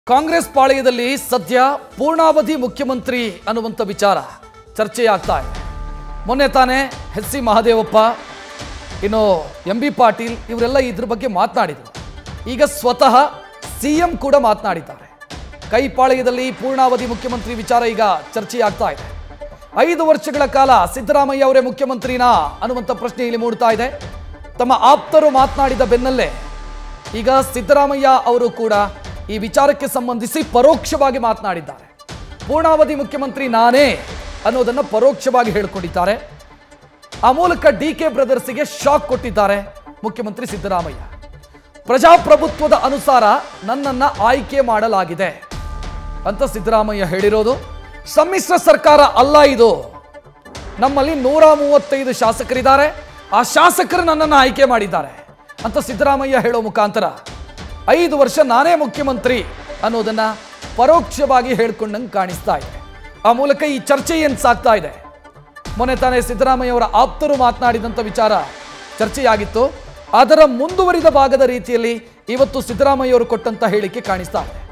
ಕಾಂಗ್ರೆಸ್ ಪಾಳೆಯದಲ್ಲಿ ಸದ್ಯ ಪೂರ್ಣಾವಧಿ ಮುಖ್ಯಮಂತ್ರಿ ಅನ್ನುವಂಥ ವಿಚಾರ ಚರ್ಚೆಯಾಗ್ತಾ ಇದೆ ಮೊನ್ನೆ ತಾನೇ ಎಚ್ ಸಿ ಮಹದೇವಪ್ಪ ಇನ್ನು ಎಂ ಬಿ ಪಾಟೀಲ್ ಇವರೆಲ್ಲ ಇದ್ರ ಬಗ್ಗೆ ಮಾತನಾಡಿದರು ಈಗ ಸ್ವತಃ ಸಿ ಎಂ ಕೂಡ ಮಾತನಾಡಿದ್ದಾರೆ ಕೈ ಪಾಳೆಯದಲ್ಲಿ ಪೂರ್ಣಾವಧಿ ಮುಖ್ಯಮಂತ್ರಿ ವಿಚಾರ ಈಗ ಚರ್ಚೆಯಾಗ್ತಾ ಇದೆ ಐದು ವರ್ಷಗಳ ಕಾಲ ಸಿದ್ದರಾಮಯ್ಯ ಅವರೇ ಮುಖ್ಯಮಂತ್ರಿನಾ ಅನ್ನುವಂಥ ಪ್ರಶ್ನೆ ಇಲ್ಲಿ ಮೂಡ್ತಾ ಇದೆ ತಮ್ಮ ಆಪ್ತರು ಮಾತನಾಡಿದ ಬೆನ್ನಲ್ಲೇ ಈಗ ಸಿದ್ದರಾಮಯ್ಯ ಅವರು ಕೂಡ ಈ ವಿಚಾರಕ್ಕೆ ಸಂಬಂಧಿಸಿ ಪರೋಕ್ಷವಾಗಿ ಮಾತನಾಡಿದ್ದಾರೆ ಪೂರ್ಣಾವಧಿ ಮುಖ್ಯಮಂತ್ರಿ ನಾನೇ ಅನ್ನೋದನ್ನ ಪರೋಕ್ಷವಾಗಿ ಹೇಳ್ಕೊಂಡಿದ್ದಾರೆ ಆ ಮೂಲಕ ಡಿ ಕೆ ಬ್ರದರ್ಸ್ಗೆ ಶಾಕ್ ಕೊಟ್ಟಿದ್ದಾರೆ ಮುಖ್ಯಮಂತ್ರಿ ಸಿದ್ದರಾಮಯ್ಯ ಪ್ರಜಾಪ್ರಭುತ್ವದ ಅನುಸಾರ ನನ್ನನ್ನ ಆಯ್ಕೆ ಮಾಡಲಾಗಿದೆ ಅಂತ ಸಿದ್ದರಾಮಯ್ಯ ಹೇಳಿರೋದು ಸಮ್ಮಿಶ್ರ ಸರ್ಕಾರ ಅಲ್ಲ ಇದು ನಮ್ಮಲ್ಲಿ ನೂರ ಮೂವತ್ತೈದು ಶಾಸಕರಿದ್ದಾರೆ ಆ ಶಾಸಕರು ನನ್ನನ್ನು ಆಯ್ಕೆ ಮಾಡಿದ್ದಾರೆ ಅಂತ ಸಿದ್ದರಾಮಯ್ಯ ಹೇಳೋ ಮುಖಾಂತರ ಐದು ವರ್ಷ ನಾನೇ ಮುಖ್ಯಮಂತ್ರಿ ಅನ್ನೋದನ್ನ ಪರೋಕ್ಷವಾಗಿ ಹೇಳ್ಕೊಂಡಂಗೆ ಕಾಣಿಸ್ತಾ ಇದೆ ಆ ಮೂಲಕ ಈ ಚರ್ಚೆ ಏನು ಸಾಗ್ತಾ ಇದೆ ಮೊನ್ನೆ ತಾನೇ ಸಿದ್ದರಾಮಯ್ಯ ಅವರ ಆಪ್ತರು ಮಾತನಾಡಿದಂಥ ವಿಚಾರ ಚರ್ಚೆಯಾಗಿತ್ತು ಅದರ ಮುಂದುವರಿದ ಭಾಗದ ರೀತಿಯಲ್ಲಿ ಇವತ್ತು ಸಿದ್ದರಾಮಯ್ಯ ಅವರು ಕೊಟ್ಟಂತ ಹೇಳಿಕೆ ಕಾಣಿಸ್ತಾ ಇದೆ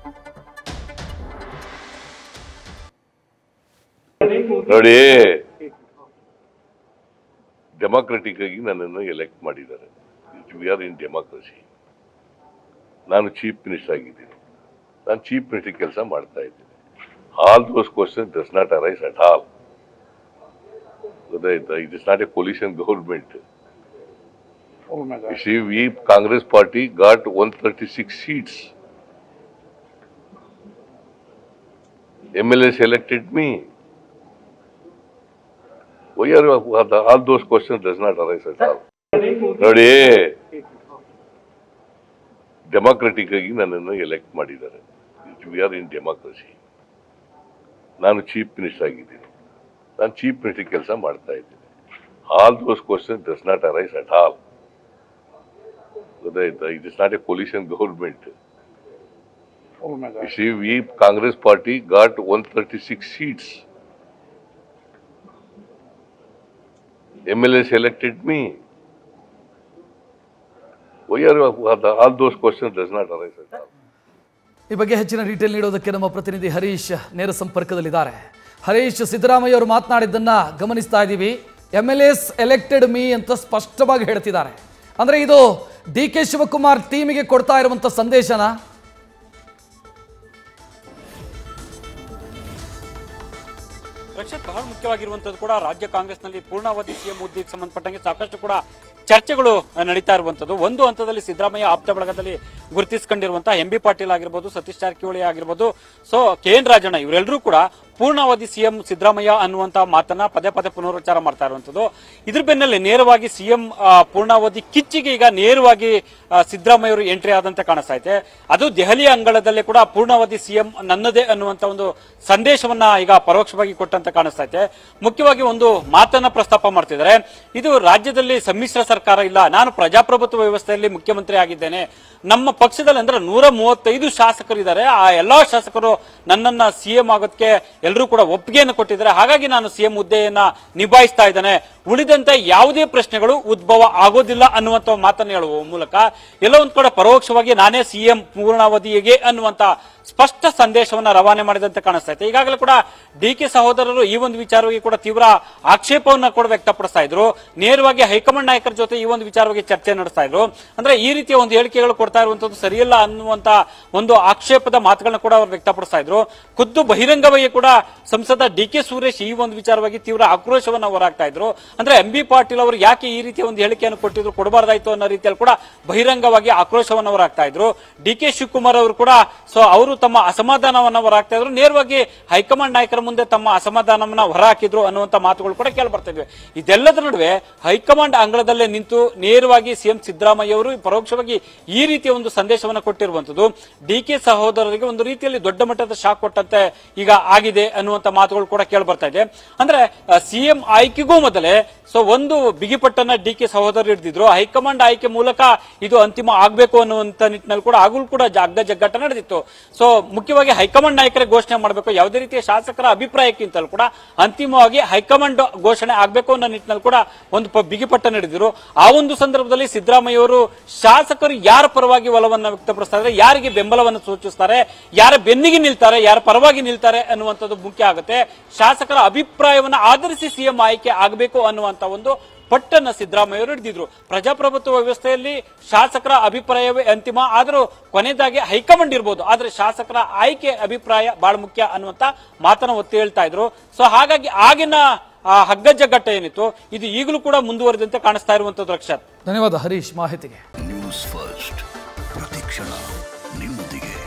ನೋಡಿ ಡೆಮಾಕ್ರೆಟಿಕ್ ಆಗಿ ನನ್ನನ್ನು ಎಲೆಕ್ಟ್ ಮಾಡಿದ್ದಾರೆ ವಿ ಆರ್ ಇನ್ ಡೆಮಾಕ್ರಸಿ ನಾನು ಚೀಫ್ ಮಿನಿಸ್ಟರ್ ಆಗಿದ್ದೀನಿ ನಾನು ಚೀಫ್ ಮಿನಿಸ್ಟರ್ ಕೆಲಸ ಮಾಡ್ತಾ ಇದ್ದೀನಿ all those question does not arise at all ಗೊತ್ತಾಯ್ತಾ it is not a pollution government Oh my God. See, we Congress party got 136 seats. MLAs elected me. Why are you- all those questions does not arise at all. ನೋಡಿ democratic ಆಗಿ ನನ್ನನ್ನು elect ಮಾಡಿದ್ದಾರೆ we are in democracy ನಾನು chief minister ಆಗಿದ್ದೀನಿ ನಾನು chief minister ಕೆಲಸ ಮಾಡ್ತಾ ಇದ್ದೀನಿ all those question does not arise at all ಗೊತ್ತಾಯ್ತಾ it is not a pollution government Oh my God. See, we Congress party got 136 seats. MLAs elected me. Why are you- all those questions does not arise at all. ಈ ಬಗ್ಗೆ ಹೆಚ್ಚಿನ detail ನೀಡೋದಕ್ಕೆ ನಮ್ಮ ಪ್ರತಿನಿಧಿ ಹರೀಶ್ ನೇರ ಸಂಪರ್ಕದಲ್ಲಿದ್ದಾರೆ ಹರೀಶ್ ಸಿದ್ದರಾಮಯ್ಯ ಅವರು ಮಾತನಾಡಿದ್ದನ್ನ ಗಮನಿಸ್ತಾ ಇದ್ದೀವಿ M L As elected me ಅಂತ ಸ್ಪಷ್ಟವಾಗಿ ಹೇಳ್ತಿದ್ದಾರೆ ಅಂದ್ರೆ ಇದು ಡಿ ಕೆ ಶಿವಕುಮಾರ್ ಟೀಮಿಗೆ ಕೊಡ್ತಾ ಇರುವಂತ ಸಂದೇಶನ ರಕ್ಷತ್ ಬಹಳ ಮುಖ್ಯವಾಗಿರುವಂತದ್ದು ಕೂಡ ರಾಜ್ಯ ಕಾಂಗ್ರೆಸ್ನಲ್ಲಿ ಪೂರ್ಣಾವಧಿ ಸಿಎಂ ಹುದ್ದೆಗೆ ಸಂಬಂಧಪಟ್ಟಂಗೆ ಸಾಕಷ್ಟು ಕೂಡ ಚರ್ಚೆಗಳು ನಡೀತಾ ಇರುವಂತದ್ದು ಒಂದು ಹಂತದಲ್ಲಿ ಸಿದ್ದರಾಮಯ್ಯ ಆಪ್ತ ಬಳಗದಲ್ಲಿ ಗುರುತಿಸಿಕೊಂಡಿರುವಂತಹ ಎಂ ಬಿ ಪಾಟೀಲ್ ಆಗಿರ್ಬೋದು ಸತೀಶ್ ಜಾರಕಿಹೊಳಿ ಆಗಿರ್ಬೋದು ಸೊ ಕೆ ಎನ್ ರಾಜಣ್ಣ ಇವರೆಲ್ಲರೂ ಕೂಡ ಪೂರ್ಣಾವಧಿ ಸಿಎಂ ಸಿದ್ದರಾಮಯ್ಯ ಅನ್ನುವಂತಹ ಮಾತನ್ನ ಪದೇ ಪದೇ ಪುನರುಚ್ಚಾರ ಮಾಡ್ತಾ ಇರುವಂತದ್ದು ಇದ್ರ ಬೆನ್ನಲ್ಲೇ ನೇರವಾಗಿ ಸಿಎಂ ಪೂರ್ಣಾವಧಿ ಕಿಚ್ಚಿಗೆ ಈಗ ನೇರವಾಗಿ ಆ, ಸಿದ್ದರಾಮಯ್ಯ ಅವರು ಎಂಟ್ರಿ ಆದಂತೆ ಕಾಣಿಸ್ತಾ ಇದೆ ಅದು ದೆಹಲಿಯ ಅಂಗಳದಲ್ಲೇ ಕೂಡ ಪೂರ್ಣಾವಧಿ ಸಿಎಂ ನನ್ನದೇ ಅನ್ನುವಂತ ಒಂದು ಸಂದೇಶವನ್ನ ಈಗ ಪರೋಕ್ಷವಾಗಿ ಕೊಟ್ಟಂತೆ ಕಾಣಿಸ್ತಾ ಇದೆ ಮುಖ್ಯವಾಗಿ ಒಂದು ಮಾತನ್ನ ಪ್ರಸ್ತಾಪ ಮಾಡ್ತಿದ್ದಾರೆ ಇದು ರಾಜ್ಯದಲ್ಲಿ ಸಮ್ಮಿಶ್ರ ಸರ್ಕಾರ ಇಲ್ಲ ನಾನು ಪ್ರಜಾಪ್ರಭುತ್ವ ವ್ಯವಸ್ಥೆಯಲ್ಲಿ ಮುಖ್ಯಮಂತ್ರಿ ಆಗಿದ್ದೇನೆ ನಮ್ಮ ಪಕ್ಷದಲ್ಲಿ ಅಂದ್ರೆ ನೂರ ಮೂವತ್ತೈದು ಶಾಸಕರಿದ್ದಾರೆ ಆ ಎಲ್ಲಾ ಶಾಸಕರು ನನ್ನನ್ನ ಸಿಎಂ ಆಗೋದಕ್ಕೆ ಎಲ್ಲರೂ ಕೂಡ ಒಪ್ಪಿಗೆಯನ್ನು ಕೊಟ್ಟಿದ್ದಾರೆ ಹಾಗಾಗಿ ನಾನು ಸಿಎಂ ಹುದ್ದೆಯನ್ನ ನಿಭಾಯಿಸ್ತಾ ಇದ್ದೇನೆ ಉಳಿದಂತೆ ಯಾವುದೇ ಪ್ರಶ್ನೆಗಳು ಉದ್ಭವ ಆಗೋದಿಲ್ಲ ಅನ್ನುವಂತ ಮಾತನ್ನು ಹೇಳುವ ಮೂಲಕ ಎಲ್ಲ ಒಂದ್ ಕಡೆ ಪರೋಕ್ಷವಾಗಿ ನಾನೇ ಸಿಎಂ ಪೂರ್ಣಾವಧಿಗೆ ಅನ್ನುವಂತ ಸ್ಪಷ್ಟ ಸಂದೇಶವನ್ನ ರವಾನೆ ಮಾಡಿದಂತೆ ಕಾಣಿಸ್ತಾ ಇದೆ ಈಗಾಗಲೇ ಕೂಡ ಡಿ ಕೆ ಸಹೋದರರು ಈ ಒಂದು ವಿಚಾರವಾಗಿ ಕೂಡ ತೀವ್ರ ಆಕ್ಷೇಪವನ್ನ ಕೂಡ ವ್ಯಕ್ತಪಡಿಸ್ತಾ ಇದ್ರು ನೇರವಾಗಿ ಹೈಕಮಾಂಡ್ ನಾಯಕರ ಜೊತೆ ಈ ಒಂದು ವಿಚಾರವಾಗಿ ಚರ್ಚೆ ನಡೆಸ್ತಾ ಇದ್ರು ಅಂದ್ರೆ ಈ ರೀತಿಯ ಒಂದು ಹೇಳಿಕೆಗಳು ಕೊಡ್ತಾ ಇರುವಂತದ್ದು ಸರಿಯಲ್ಲ ಅನ್ನುವಂತ ಒಂದು ಆಕ್ಷೇಪದ ಮಾತುಗಳನ್ನ ಕೂಡ ಅವರು ವ್ಯಕ್ತಪಡಿಸ್ತಾ ಇದ್ರು ಖುದ್ದು ಬಹಿರಂಗವಾಗಿ ಕೂಡ ಸಂಸದ ಡಿ ಕೆ ಸುರೇಶ್ ಈ ಒಂದು ವಿಚಾರವಾಗಿ ತೀವ್ರ ಆಕ್ರೋಶವನ್ನ ಹೊರಹಾಕ್ತಾ ಇದ್ರು ಅಂದ್ರೆ ಎಂ ಬಿ ಪಾಟೀಲ್ ಅವರು ಯಾಕೆ ಈ ರೀತಿಯ ಒಂದು ಹೇಳಿಕೆಯನ್ನು ಕೊಟ್ಟಿದ್ರು ಕೊಡಬಾರ್ದಾಯ್ತು ಅನ್ನೋ ರೀತಿಯಲ್ಲಿ ಕೂಡ ಬಹಿರಂಗವಾಗಿ ಆಕ್ರೋಶವನ್ನು ಹೊರಹಾಕ್ತಾ ಇದ್ರು ಡಿ ಕೆ ಶಿವಕುಮಾರ್ ಅವರು ಕೂಡ ಸೊ ಅವರು ತಮ್ಮ ಅಸಮಾಧಾನವನ್ನ ಹೊರಹಾಕ್ತಾ ಇದ್ರು ನೇರವಾಗಿ ಹೈಕಮಾಂಡ್ ನಾಯಕರ ಮುಂದೆ ತಮ್ಮ ಅಸಮಾಧಾನವನ್ನ ಹೊರಹಾಕಿದ್ರು ಅನ್ನುವಂತ ಮಾತುಗಳು ಕೂಡ ಕೇಳಿ ಬರ್ತಾ ಇದ್ವಿ ಇದೆಲ್ಲದರ ನಡುವೆ ಹೈಕಮಾಂಡ್ ಅಂಗಳದಲ್ಲೇ ನಿಂತು ನೇರವಾಗಿ ಸಿಎಂ ಸಿದ್ದರಾಮಯ್ಯ ಅವರು ಪರೋಕ್ಷವಾಗಿ ಈ ರೀತಿಯ ಒಂದು ಸಂದೇಶವನ್ನ ಕೊಟ್ಟಿರುವಂತದ್ದು ಡಿ ಕೆ ಸಹೋದರರಿಗೆ ಒಂದು ರೀತಿಯಲ್ಲಿ ದೊಡ್ಡ ಮಟ್ಟದ ಶಾಕ್ ಕೊಟ್ಟಂತೆ ಈಗ ಆಗಿದೆ ಅನ್ನುವಂತ ಮಾತುಗಳು ಕೂಡ ಕೇಳಿ ಬರ್ತಾ ಇದೆ ಅಂದ್ರೆ ಸಿಎಂ ಆಯ್ಕೆಗೂ ಮೊದಲೇ ಸೊ ಒಂದು ಬಿಗಿಪಟ್ಟನ್ನ ಡಿ ಕೆ ಸಹೋದರರು ಹಿಡಿದಿದ್ರು ಹೈಕಮಾಂಡ್ ಆಯ್ಕೆ ಮೂಲಕ ಇದು ಅಂತಿಮ ಆಗ್ಬೇಕು ಅನ್ನುವಂತ ನಿಟ್ಟಿನಲ್ಲಿ ಕೂಡ ಆಗಲೂ ಕೂಡ ಜಾಗ್ಗ ಜಗ್ಗಾಟ ನಡೆದಿತ್ತು ಸೊ ಮುಖ್ಯವಾಗಿ ಹೈಕಮಾಂಡ್ ನಾಯಕರೇ ಘೋಷಣೆ ಮಾಡಬೇಕು ಯಾವುದೇ ರೀತಿಯ ಶಾಸಕರ ಅಭಿಪ್ರಾಯಕ್ಕಿಂತಲೂ ಕೂಡ ಅಂತಿಮವಾಗಿ ಹೈಕಮಾಂಡ್ ಘೋಷಣೆ ಆಗ್ಬೇಕು ಅನ್ನೋ ನಿಟ್ಟಿನಲ್ಲಿ ಕೂಡ ಒಂದು ಪ- ಬಿಗಿಪಟ್ಟ ನಡೆದಿದ್ರು ಆ ಒಂದು ಸಂದರ್ಭದಲ್ಲಿ ಸಿದ್ದರಾಮಯ್ಯ ಅವರು ಶಾಸಕರು ಯಾರ ಪರವಾಗಿ ಒಲವನ್ನ ವ್ಯಕ್ತಪಡಿಸ್ತಾರೆ ಯಾರಿಗೆ ಬೆಂಬಲವನ್ನು ಸೂಚಿಸ್ತಾರೆ ಯಾರ ಬೆನ್ನಿಗೆ ನಿಲ್ತಾರೆ ಯಾರ ಪರವಾಗಿ ನಿಲ್ತಾರೆ ಅನ್ನುವಂಥದ್ದು ಮುಖ್ಯ ಆಗುತ್ತೆ ಶಾಸಕರ ಅಭಿಪ್ರಾಯವನ್ನ ಆಧರಿಸಿ ಸಿಎಂ ಆಯ್ಕೆ ಆಗಬೇಕು ಅನ್ನುವಂತ ಒಂದು ಪಟ್ಟನ್ನ ಸಿದ್ದರಾಮಯ್ಯ ಅವರು ಹಿಡಿದಿದ್ರು ಪ್ರಜಾಪ್ರಭುತ್ವ ವ್ಯವಸ್ಥೆಯಲ್ಲಿ ಶಾಸಕರ ಅಭಿಪ್ರಾಯವೇ ಅಂತಿಮ ಆದರೂ ಕೊನೆಯದಾಗಿ ಹೈಕಮಾಂಡ್ ಇರ್ಬೋದು ಆದ್ರೆ ಶಾಸಕರ ಆಯ್ಕೆ ಅಭಿಪ್ರಾಯ ಬಹಳ ಮುಖ್ಯ ಅನ್ನುವಂತ ಮಾತನ್ನ ಒತ್ತಿ ಹೇಳ್ತಾ ಇದ್ರು ಸೊ ಹಾಗಾಗಿ ಆಗಿನ ಆ ಹಗ್ಗಜಗ್ಗಟ್ಟ ಏನಿತ್ತು ಇದು ಈಗಲೂ ಕೂಡ ಮುಂದುವರೆದಂತೆ ಕಾಣಿಸ್ತಾ ಇರುವಂತದ್ದು ರಕ್ಷತ್ ಧನ್ಯವಾದ ಹರೀಶ್ ಮಾಹಿತಿಗೆ ನ್ಯೂಸ್ ಫಸ್ಟ್ ಪ್ರತಿಕ್ಷಣ ನಿಮ್ಮೊಂದಿಗೆ